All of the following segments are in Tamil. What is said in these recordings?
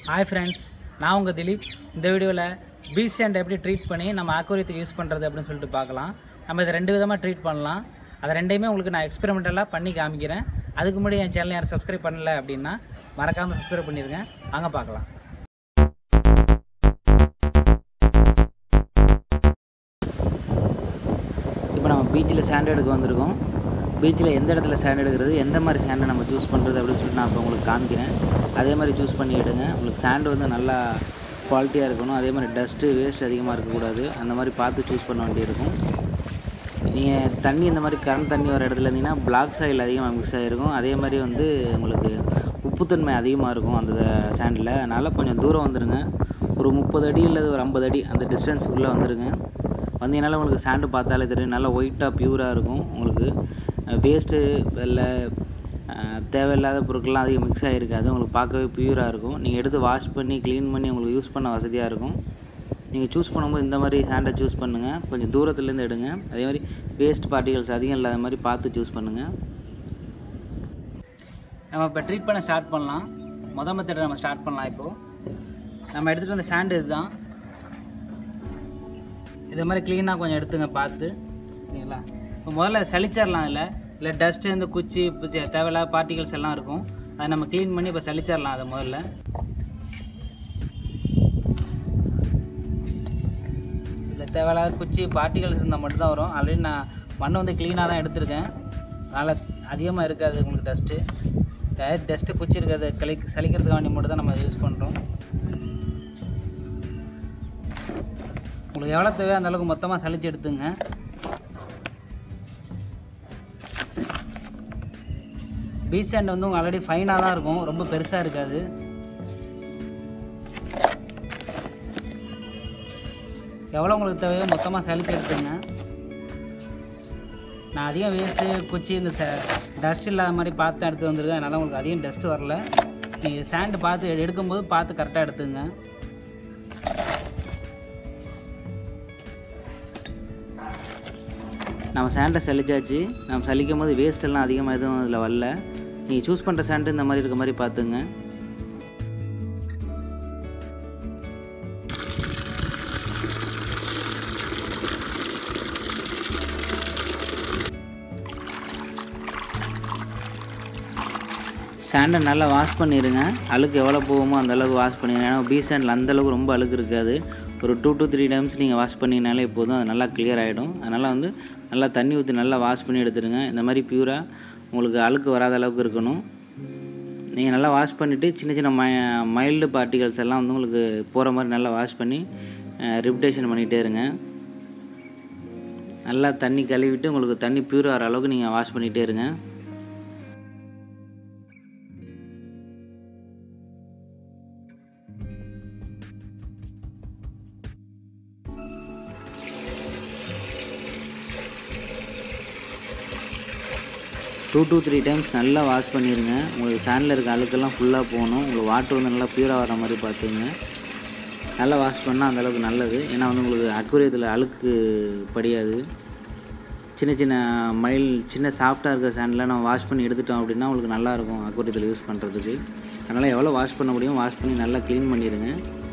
ஹாய் ஃப்ரெண்ட்ஸ் நான் உங்கள் திலீப் இந்த வீடியோவில் பீச் சாண்ட் எப்படி ட்ரீட் பண்ணி நம்ம ஆக்குரியத்துக்கு யூஸ் பண்ணுறது அப்படின்னு சொல்லிட்டு பார்க்கலாம் நம்ம இதை ரெண்டு விதமாக ட்ரீட் பண்ணலாம் அதை ரெண்டையுமே உங்களுக்கு நான் எக்ஸ்பெரிமெண்டலாக பண்ணி காமிக்கிறேன் அதுக்கு முன்னாடி என் சேனல் யாரும் சப்ஸ்கிரைப் பண்ணல அப்படின்னா மறக்காமல் சப்ஸ்கிரைப் பண்ணிடுங்க வாங்க பார்க்கலாம் இப்போ நம்ம பீச்சில் சாண்ட் எடுக்க வந்திருக்கோம் பீச்சில் எந்த இடத்துல சாண்ட் எடுக்கிறது எந்த மாதிரி சாண்டை நம்ம சூஸ் பண்ணுறது அப்படின்னு சொல்லிட்டு நான் இப்போ உங்களுக்கு காமிக்கிறேன் அதே மாதிரி சூஸ் பண்ணி எடுங்க உங்களுக்கு சாண்டு வந்து நல்லா குவாலிட்டியாக இருக்கணும் அதே மாதிரி டஸ்ட்டு வேஸ்ட் அதிகமாக இருக்கக்கூடாது அந்த மாதிரி பார்த்து சூஸ் பண்ண வேண்டியிருக்கும் நீங்கள் தண்ணி இந்த மாதிரி கரண்ட் தண்ணி வர இடத்துல இருந்தீங்கன்னா பிளாக் சாயில் அதிகமாக மிக்ஸ் ஆகிருக்கும் அதே மாதிரி வந்து உங்களுக்கு உப்புத்தன்மை அதிகமாக இருக்கும் அந்த சாண்டில் அதனால் கொஞ்சம் தூரம் வந்துடுங்க ஒரு முப்பது அடி இல்லை ஒரு ஐம்பது அடி அந்த டிஸ்டன்ஸுக்குள்ளே வந்துடுங்க வந்தீங்கனால உங்களுக்கு சாண்டு பார்த்தாலே தெரியும் நல்லா ஒயிட்டாக ப்யூராக இருக்கும் உங்களுக்கு வேஸ்ட்டு இல்லை தேவையில்லாத பொருட்கள்லாம் அதிகம் மிக்ஸ் ஆகிருக்காது உங்களுக்கு பார்க்கவே ப்யூராக இருக்கும் நீங்கள் எடுத்து வாஷ் பண்ணி க்ளீன் பண்ணி உங்களுக்கு யூஸ் பண்ண வசதியாக இருக்கும் நீங்கள் சூஸ் பண்ணும்போது இந்த மாதிரி சாண்டை சூஸ் பண்ணுங்கள் கொஞ்சம் தூரத்துலேருந்து எடுங்க அதே மாதிரி வேஸ்ட் பார்ட்டிகல்ஸ் அதிகம் இல்லாத மாதிரி பார்த்து சூஸ் பண்ணுங்கள் நம்ம இப்போ ட்ரீட் பண்ண ஸ்டார்ட் பண்ணலாம் மொத மெத்தட் நம்ம ஸ்டார்ட் பண்ணலாம் இப்போது நம்ம எடுத்துகிட்டு வந்த சாண்டு இதுதான் இது மாதிரி க்ளீனாக கொஞ்சம் எடுத்துங்க பார்த்து சரிங்களா இப்போ முதல்ல சளிச்சிடலாம் இல்லை இல்லை டஸ்ட்டு இந்த குச்சி பூச்சி தேவையில்லாத பார்ட்டிகல்ஸ் எல்லாம் இருக்கும் அதை நம்ம க்ளீன் பண்ணி இப்போ சளிச்சிடலாம் அதை முதல்ல இதில் தேவையில்லாத குச்சி பார்ட்டிகல்ஸ் இருந்தால் மட்டும்தான் வரும் ஆல்ரெடி நான் மண்ணை வந்து க்ளீனாக தான் எடுத்திருக்கேன் அதனால் அதிகமாக இருக்காது உங்களுக்கு டஸ்ட்டு டயர் டஸ்ட்டு குச்சி இருக்காது கழி சலிக்கிறதுக்கு வேண்டி மட்டும் தான் நம்ம யூஸ் பண்ணுறோம் உங்களுக்கு எவ்வளோ தேவையோ அந்த அளவுக்கு மொத்தமாக சளிச்சு எடுத்துங்க பீச் சாண்ட் வந்து உங்கள் ஆல்ரெடி ஃபைனாக தான் இருக்கும் ரொம்ப பெருசாக இருக்காது எவ்வளோ உங்களுக்கு தேவையோ மொத்தமாக சளிச்சு எடுத்துங்க நான் அதிகம் வேஸ்ட்டு குச்சி இந்த ச டஸ்ட் இல்லாத மாதிரி பார்த்து எடுத்து வந்திருக்கேன் அதனால் உங்களுக்கு அதிகம் டஸ்ட்டு வரல நீங்கள் சாண்டு பார்த்து எடுக்கும்போது பார்த்து கரெக்டாக எடுத்துங்க நம்ம சாண்டை சலிச்சாச்சு நம்ம சலிக்கும் போது வேஸ்ட் எல்லாம் அதிகமாக எதுவும் அதில் வரல நீங்கள் சூஸ் பண்ணுற சாண்டு இந்த மாதிரி இருக்க மாதிரி பார்த்துங்க சாண்டை நல்லா வாஷ் பண்ணிடுங்க அழுக்கு எவ்வளோ போகுமோ அந்த அளவுக்கு வாஷ் பண்ணிடுங்க ஏன்னா பீச் சாண்டில் அந்தளவுக்கு ரொம்ப அழுக்கு இருக்காது ஒரு டூ டு த்ரீ டைம்ஸ் நீங்கள் வாஷ் பண்ணிங்கனாலே போதும் அது நல்லா கிளியர் ஆகிடும் அதனால் வந்து நல்லா தண்ணி ஊற்றி நல்லா வாஷ் பண்ணி எடுத்துடுங்க இந்த மாதிரி பியூராக உங்களுக்கு அழுக்கு வராத அளவுக்கு இருக்கணும் நீங்கள் நல்லா வாஷ் பண்ணிவிட்டு சின்ன சின்ன ம மைல்டு பார்ட்டிகல்ஸ் எல்லாம் வந்து உங்களுக்கு போகிற மாதிரி நல்லா வாஷ் பண்ணி ரிப்டேஷன் பண்ணிகிட்டே இருங்க நல்லா தண்ணி கழுவிட்டு உங்களுக்கு தண்ணி பியூர் ஆகிற அளவுக்கு நீங்கள் வாஷ் பண்ணிகிட்டே இருங்க டூ டூ த்ரீ டைம்ஸ் நல்லா வாஷ் பண்ணிடுங்க உங்களுக்கு சாண்டில் இருக்க அழுக்கெல்லாம் ஃபுல்லாக போகணும் உங்களுக்கு வாட்டர் வந்து நல்லா பியூராக வர மாதிரி பார்த்துங்க நல்லா வாஷ் பண்ணால் அந்தளவுக்கு நல்லது ஏன்னா வந்து உங்களுக்கு அக்குரியத்தில் அழுக்கு படியாது சின்ன சின்ன மைல் சின்ன சாஃப்டாக இருக்க சாண்டில் நம்ம வாஷ் பண்ணி எடுத்துட்டோம் அப்படின்னா உங்களுக்கு நல்லாயிருக்கும் அக்குரியத்தில் யூஸ் பண்ணுறதுக்கு அதனால் எவ்வளோ வாஷ் பண்ண முடியும் வாஷ் பண்ணி நல்லா க்ளீன் பண்ணிடுங்க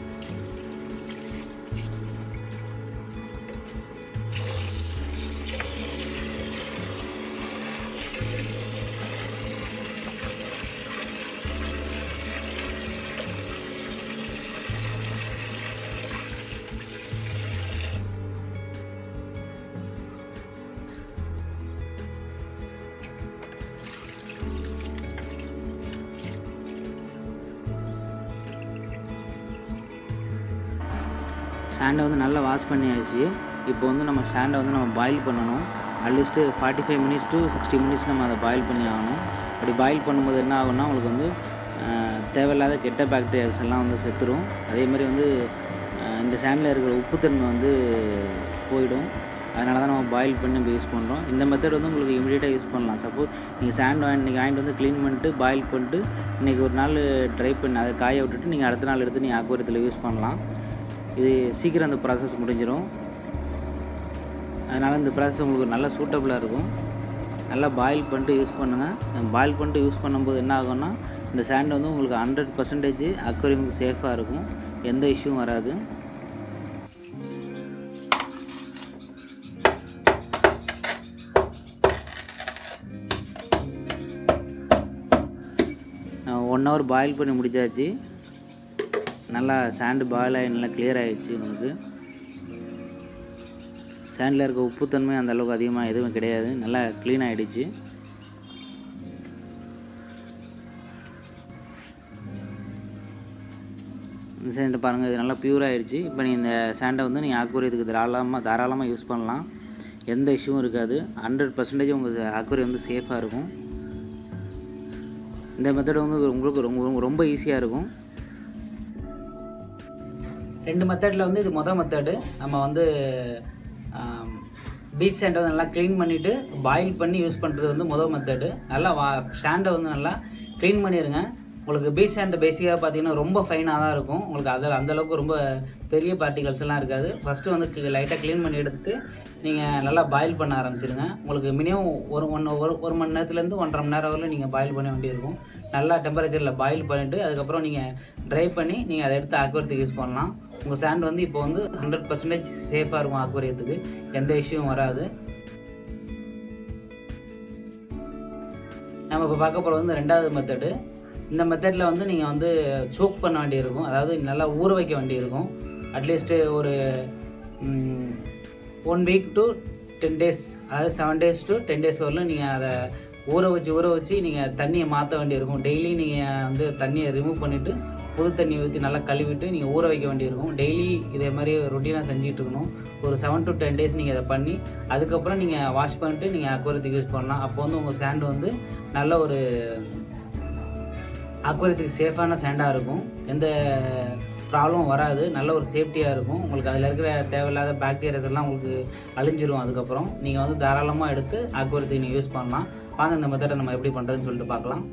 சாண்டை வந்து நல்லா வாஷ் பண்ணியாச்சு இப்போ வந்து நம்ம சாண்டை வந்து நம்ம பாயில் பண்ணணும் at least forty five minutes to sixty minutes நம்ம அதை பாயில் பண்ணி ஆகணும் அப்படி பாயில் பண்ணும்போது என்ன ஆகும்னா உங்களுக்கு வந்து தேவையில்லாத கெட்ட பாக்டீரியாஸ் எல்லாம் வந்து செத்துரும் அதே மாதிரி வந்து இந்த சாண்டில் இருக்கிற உப்புத்தன்மை வந்து போயிடும் அதனால தான் நம்ம பாயில் பண்ணி நம்ம யூஸ் பண்ணுறோம் இந்த மெத்தட் வந்து உங்களுக்கு இமீடியட்டாக யூஸ் பண்ணலாம் சப்போஸ் நீங்கள் சாண்ட் வாங்கி நீங்கள் வாங்கிட்டு வந்து க்ளீன் பண்ணிட்டு பாயில் பண்ணிட்டு இன்றைக்கி ஒரு நாள் ட்ரை பண்ணி அதை காய விட்டுட்டு நீங்கள் அடுத்த நாள் எடுத்து நீங்கள் ஆக்குவரத்தில் யூஸ் பண்ணலாம் இது சீக்கிரம் அந்த ப்ராசஸ் முடிஞ்சிடும் அதனால் இந்த ப்ராசஸ் உங்களுக்கு நல்லா சூட்டபுளாக இருக்கும் நல்லா பாயில் பண்ணிட்டு யூஸ் பண்ணுங்கள் பாயில் பண்ணிட்டு யூஸ் பண்ணும்போது என்ன ஆகும்னா இந்த சாண்ட் வந்து உங்களுக்கு ஹண்ட்ரட் பர்சன்டேஜ் அக்வரியமுக்கு சேஃபாக இருக்கும் எந்த இஷ்யூவும் வராது ஒன் ஹவர் பாயில் பண்ணி முடிச்சாச்சு நல்லா சாண்டு பாயில் ஆகி நல்லா கிளியர் ஆகிடுச்சு உங்களுக்கு சாண்டில் இருக்க உப்புத்தன்மை அந்த அளவுக்கு அதிகமாக எதுவும் கிடையாது நல்லா க்ளீன் ஆகிடுச்சு இந்த சாண்டை பாருங்கள் இது நல்லா பியூர் ஆகிடுச்சு இப்போ நீங்கள் இந்த சாண்டை வந்து நீங்கள் ஆக்குரியத்துக்கு தாராளமாக தாராளமாக யூஸ் பண்ணலாம் எந்த இஷ்யூவும் இருக்காது ஹண்ட்ரட் பர்சன்டேஜ் உங்கள் ஆக்குரி வந்து சேஃபாக இருக்கும் இந்த மெத்தட் வந்து உங்களுக்கு ரொம்ப ரொம்ப- ரொம்ப ஈஸியாக இருக்கும் ரெண்டு மெத்தடில் வந்து இது மொதல் மெத்தடு நம்ம வந்து பீச் சாண்டை வந்து நல்லா க்ளீன் பண்ணிவிட்டு பாயில் பண்ணி யூஸ் பண்ணுறது வந்து முதல் மெத்தடு நல்லா வா சாண்டை வந்து நல்லா க்ளீன் பண்ணிடுங்க உங்களுக்கு பீச் சாண்டை பேசிக்காக பார்த்தீங்கன்னா ரொம்ப ஃபைனாக தான் இருக்கும் உங்களுக்கு அதில் அந்தளவுக்கு ரொம்ப பெரிய பார்ட்டிகல்ஸ் எல்லாம் இருக்காது ஃபஸ்ட்டு வந்து லைட்டாக க்ளீன் பண்ணி எடுத்துட்டு நீங்கள் நல்லா பாயில் பண்ண ஆரம்பிச்சிருங்க உங்களுக்கு மினிமம் ஒரு ஒன் ஒரு ஒரு மணி நேரத்துலேருந்து ஒன்றரை மணி நேரம் வரல நீங்கள் பாயில் பண்ண வேண்டியிருக்கும் நல்லா டெம்பரேச்சரில் பாயில் பண்ணிவிட்டு அதுக்கப்புறம் நீங்கள் ட்ரை பண்ணி நீங்கள் அதை எடுத்து அக்வரியத்துக்கு யூஸ் பண்ணலாம் உங்கள் சாண்ட் வந்து இப்போ வந்து ஹண்ட்ரட் பர்சன்டேஜ் சேஃபாக இருக்கும் அக்வரியத்துக்கு எந்த இஷ்யூவும் வராது நம்ம இப்போ பார்க்க போகிறது வந்து ரெண்டாவது மெத்தடு இந்த மெத்தடில் வந்து நீங்கள் வந்து சோக் பண்ண வேண்டியிருக்கும் அதாவது நல்லா ஊற வைக்க வேண்டியிருக்கும் அட்லீஸ்ட்டு ஒரு one week to ten days அதாவது seven days to ten days வரலும் நீங்கள் அதை ஊற வச்சு ஊற வச்சு நீங்கள் தண்ணியை மாற்ற வேண்டியிருக்கும் டெய்லி நீங்கள் வந்து தண்ணியை ரிமூவ் பண்ணிவிட்டு புது தண்ணி ஊற்றி நல்லா கழுவிட்டு நீங்கள் ஊற வைக்க வேண்டியிருக்கும் டெய்லி இதே மாதிரி ரொட்டீனாக செஞ்சுட்டு இருக்கணும் ஒரு செவன் டு டென் டேஸ் நீங்கள் அதை பண்ணி அதுக்கப்புறம் நீங்கள் வாஷ் பண்ணிட்டு நீங்கள் அக்வரத்துக்கு யூஸ் பண்ணலாம் அப்போ வந்து உங்கள் சாண்ட் வந்து நல்ல ஒரு அக்வரியத்துக்கு சேஃபான சேண்டாக இருக்கும் எந்த ப்ராப்ளமும் வராது நல்ல ஒரு சேஃப்டியாக இருக்கும் உங்களுக்கு அதில் இருக்கிற தேவையில்லாத பாக்டீரியாஸ் எல்லாம் உங்களுக்கு அழிஞ்சிரும் அதுக்கப்புறம் நீங்கள் வந்து தாராளமாக எடுத்து அக்வரியத்துக்கு நீங்கள் யூஸ் பண்ணலாம் வாங்க இந்த மெத்தடை நம்ம எப்படி பண்ணுறதுன்னு சொல்லிட்டு பார்க்கலாம்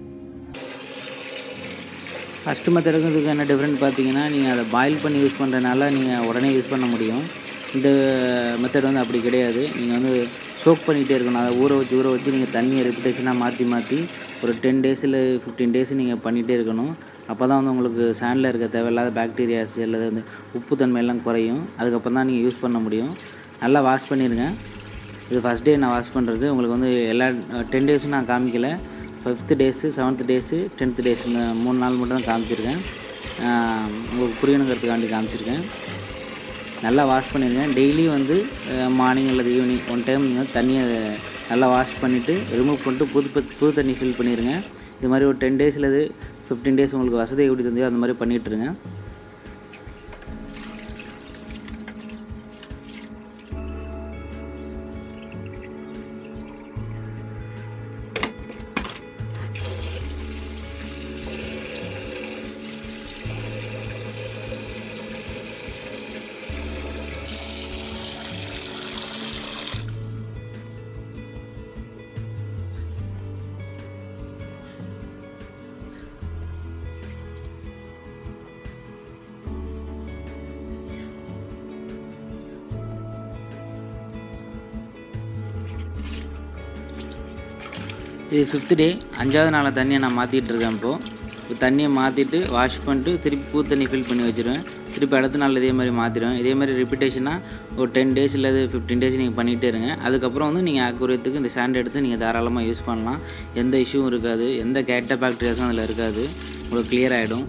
ஃபஸ்ட்டு மெத்தடுக்கும் இதுக்கு என்ன டிஃப்ரெண்ட் பார்த்தீங்கன்னா நீங்கள் அதை பாயில் பண்ணி யூஸ் பண்ணுறதுனால நீங்கள் உடனே யூஸ் பண்ண முடியும் இந்த மெத்தட் வந்து அப்படி கிடையாது நீங்கள் வந்து சோக் பண்ணிகிட்டே இருக்கணும் அதை ஊற வச்சு ஊற வச்சு நீங்கள் தண்ணியை ரெப்புடேஷனாக மாற்றி மாற்றி ஒரு டென் டேஸில் ஃபிஃப்டீன் டேஸ் நீங்கள் பண்ணிகிட்டே இருக்கணும் அப்போ தான் வந்து உங்களுக்கு சாண்டில் இருக்க தேவையில்லாத பாக்டீரியாஸ் அல்லது வந்து உப்புத்தன்மை எல்லாம் குறையும் அதுக்கப்புறம் தான் நீங்கள் யூஸ் பண்ண முடியும் நல்லா வாஷ் பண்ணிடுங்க இது ஃபஸ்ட் டே நான் வாஷ் பண்ணுறது உங்களுக்கு வந்து எல்லா டென் டேஸும் நான் காமிக்கல fifth days seventh days tenth days இந்த மூணு நாள் மட்டும் தான் காமிச்சிருக்கேன் ஆஹ் உங்களுக்கு புரியணுங்கிறதுக்காண்டி காமிச்சிருக்கேன் நல்லா வாஷ் பண்ணிடுங்க டெய்லி வந்து மார்னிங் அல்லது ஈவினிங் ஒன் டைம் நீங்கள் தண்ணியை நல்லா வாஷ் பண்ணிவிட்டு ரிமூவ் பண்ணிட்டு புது ப- புது தண்ணி ஃபில் பண்ணிடுங்க இது மாதிரி ஒரு டென் டேஸில் இது ஃபிஃப்டீன் டேஸ் உங்களுக்கு வசதி எப்படி தந்தையோ அந்த மாதிரி பண்ணிட்டுருங்க இது ஃபிஃப்த்து டே அஞ்சாவது நாள் தண்ணியை நான் மாற்றிட்டு இருக்கேன் இப்போது இப்போ தண்ணியை மாற்றிட்டு வாஷ் பண்ணிட்டு திருப்பி பூ தண்ணி ஃபில் பண்ணி வச்சுருவேன் திருப்பி அடுத்த நாள் இதே மாதிரி மாற்றிடுவேன் இதே மாதிரி ரிப்பீட்டேஷனாக ஒரு டென் டேஸ் இல்லை ஃபிஃப்டீன் டேஸ் நீங்கள் பண்ணிகிட்டே இருங்க அதுக்கப்புறம் வந்து நீங்கள் ஆக்குரியத்துக்கு இந்த சாண்ட் எடுத்து நீங்கள் தாராளமாக யூஸ் பண்ணலாம் எந்த இஷ்யூவும் இருக்காது எந்த கேட்ட பாக்டீரியாஸும் அதில் இருக்காது உங்களுக்கு clear ஆகிடும்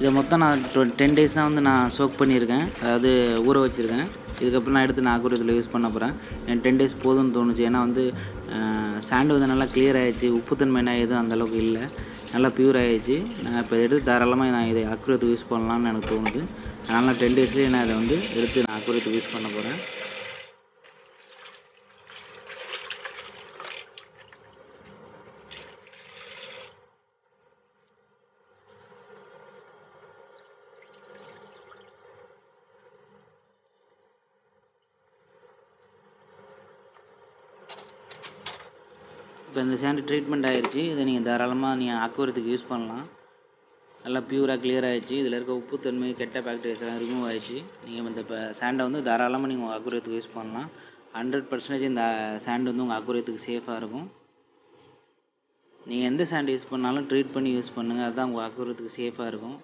இதை மொத்தம் நான் டென் டேஸ் தான் வந்து நான் சோக் பண்ணியிருக்கேன் அதாவது ஊற வச்சுருக்கேன் இதுக்கப்புறம் நான் எடுத்து நான் அக்குரத்தில் யூஸ் பண்ண போகிறேன் எனக்கு டென் டேஸ் போதும்னு தோணுச்சு ஏன்னா வந்து சாண்டு வந்து நல்லா கிளியர் ஆயிடுச்சு உப்புத்தன்மைனா எதுவும் அந்தளவுக்கு இல்லை நல்லா பியூர் ஆயிடுச்சு நான் இப்போ இதை எடுத்து தாராளமாக நான் இதை அக்குரத்துக்கு யூஸ் பண்ணலாம்னு எனக்கு தோணுது அதனால் நான் டென் டேஸ்லேயே நான் இதை வந்து எடுத்து நான் அக்குரத்துக்கு யூஸ் பண்ண போகிறேன் இப்போ இந்த சேண்டு ட்ரீட்மெண்ட் ஆயிடுச்சு இதை நீங்கள் தாராளமாக நீங்கள் அக்குவரத்துக்கு யூஸ் பண்ணலாம் நல்லா பியூராக கிளியர் ஆயிடுச்சு இதில் இருக்க உப்புத்தன்மை கெட்ட பாக்டீரியாஸ் எல்லாம் ரிமூவ் ஆயிடுச்சு நீங்கள் இந்த இப்போ சேண்டை வந்து தாராளமாக நீங்கள் உங்கள் அக்குரியத்துக்கு யூஸ் பண்ணலாம் ஹண்ட்ரட் பர்சன்டேஜ் இந்த சேண்டு வந்து உங்கள் அக்குரியத்துக்கு சேஃபாக இருக்கும் நீங்கள் எந்த சேண்டு யூஸ் பண்ணாலும் ட்ரீட் பண்ணி யூஸ் பண்ணுங்கள் அதுதான் உங்கள் அக்குரியத்துக்கு சேஃபாக இருக்கும்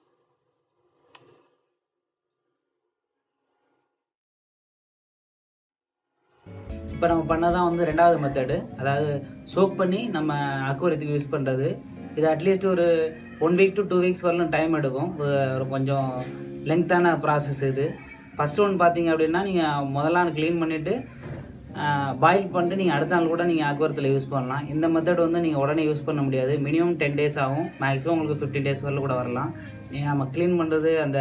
இப்போ நம்ம பண்ணதான் வந்து ரெண்டாவது மெத்தடு அதாவது சோக் பண்ணி நம்ம அக்குவரத்துக்கு யூஸ் பண்ணுறது இது அட்லீஸ்ட் ஒரு one week to two weeks வரலும் டைம் எடுக்கும் ஒரு கொஞ்சம் லெங்க்த்தான ப்ராசஸ் இது ஃபஸ்ட் ஒன் பார்த்தீங்க அப்படின்னா நீங்கள் முதல்ல க்ளீன் பண்ணிவிட்டு பாயில் பண்ணிட்டு நீங்கள் அடுத்த நாள் கூட நீங்கள் அக்குவரத்தில் யூஸ் பண்ணலாம் இந்த மெத்தட் வந்து நீங்கள் உடனே யூஸ் பண்ண முடியாது மினிமம் டென் டேஸ் ஆகும் மேக்ஸிமம் உங்களுக்கு ஃபிஃப்டீன் டேஸ் வரல கூட வரலாம் நீங்கள் நம்ம க்ளீன் பண்ணுறது அந்த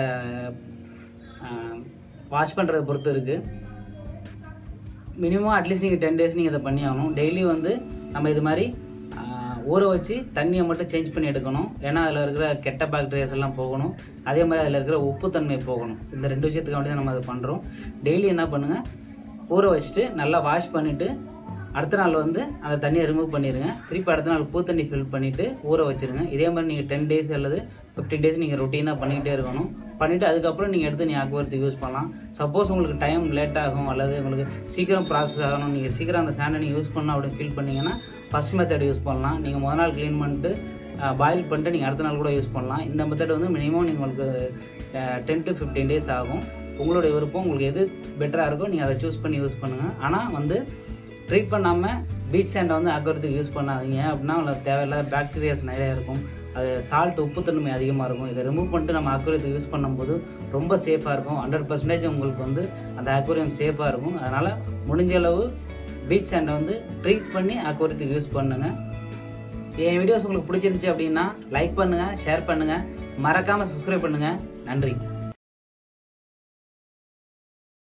வாஷ் பண்ணுறதை பொறுத்து இருக்குது மினிமம் அட்லீஸ்ட் நீங்கள் டென் டேஸ் நீங்கள் இதை பண்ணி ஆகணும் டெய்லி வந்து நம்ம இது மாதிரி ஆஹ், ஊற வச்சு தண்ணியை மட்டும் சேஞ்ச் பண்ணி எடுக்கணும் ஏன்னா அதில் இருக்கிற கெட்ட பாக்டீரியாஸ் எல்லாம் போகணும் அதே மாதிரி அதில் இருக்கிற உப்புத்தன்மை போகணும் இந்த ரெண்டு விஷயத்துக்கு வேண்டி தான் நம்ம அதை பண்ணுறோம் டெய்லி என்ன பண்ணுங்கள் ஊற வச்சுட்டு நல்லா வாஷ் பண்ணிவிட்டு அடுத்த நாள் வந்து அந்த தண்ணியை ரிமூவ் பண்ணிடுங்க திருப்பி அடுத்த நாள் பூ தண்ணி ஃபில் பண்ணிவிட்டு ஊற வச்சுருங்க இதே மாதிரி நீங்கள் டென் டேஸ் அல்லது ஃபிஃப்டீன் டேஸ் நீங்கள் ரொட்டீனாக பண்ணிக்கிட்டே இருக்கணும் பண்ணிவிட்டு அதுக்கப்புறம் நீங்கள் எடுத்து நீங்கள் அக்குவரத்துக்கு யூஸ் பண்ணலாம் சப்போஸ் உங்களுக்கு டைம் லேட் ஆகும் அல்லது உங்களுக்கு சீக்கிரம் ப்ராசஸ் ஆகணும் நீங்கள் சீக்கிரம் அந்த சாண்டை நீங்கள் யூஸ் பண்ணணும் அப்படின்னு ஃபீல் பண்ணீங்கன்னா ஃபஸ்ட் மெத்தட் யூஸ் பண்ணலாம் நீங்கள் முதல் நாள் க்ளீன் பண்ணிட்டு பாயில் பண்ணிட்டு நீங்கள் அடுத்த நாள் கூட யூஸ் பண்ணலாம் இந்த மெத்தட் வந்து மினிமம் நீங்கள் உங்களுக்கு டென் டு ஃபிஃப்டீன் டேஸ் ஆகும் உங்களுடைய விருப்பம் உங்களுக்கு எது பெட்டராக இருக்கோ நீங்கள் அதை சூஸ் பண்ணி யூஸ் பண்ணுங்கள் ஆனால் வந்து ட்ரீட் பண்ணாமல் பீச் சேண்டை வந்து அக்குறதுக்கு யூஸ் பண்ணாதீங்க அப்படின்னா உங்களுக்கு தேவையில்லாத பாக்டீரியாஸ் நிறையா இருக்கும் அது சால்ட் உப்புத்தன்மை அதிகமாக இருக்கும் இதை ரிமூவ் பண்ணிட்டு நம்ம அக்குரியத்துக்கு யூஸ் பண்ணும்போது ரொம்ப சேஃபாக இருக்கும் ஹண்ட்ரட் பர்சன்டேஜ் உங்களுக்கு வந்து அந்த அக்குரியம் சேஃபாக இருக்கும் அதனால் முடிஞ்ச அளவு பீச் சேண்டை வந்து ட்ரீட் பண்ணி அக்குரியத்துக்கு யூஸ் பண்ணுங்கள் என் வீடியோஸ் உங்களுக்கு பிடிச்சிருந்துச்சி அப்படின்னா லைக் பண்ணுங்கள் ஷேர் பண்ணுங்கள் மறக்காமல் சப்ஸ்கிரைப் பண்ணுங்கள் நன்றி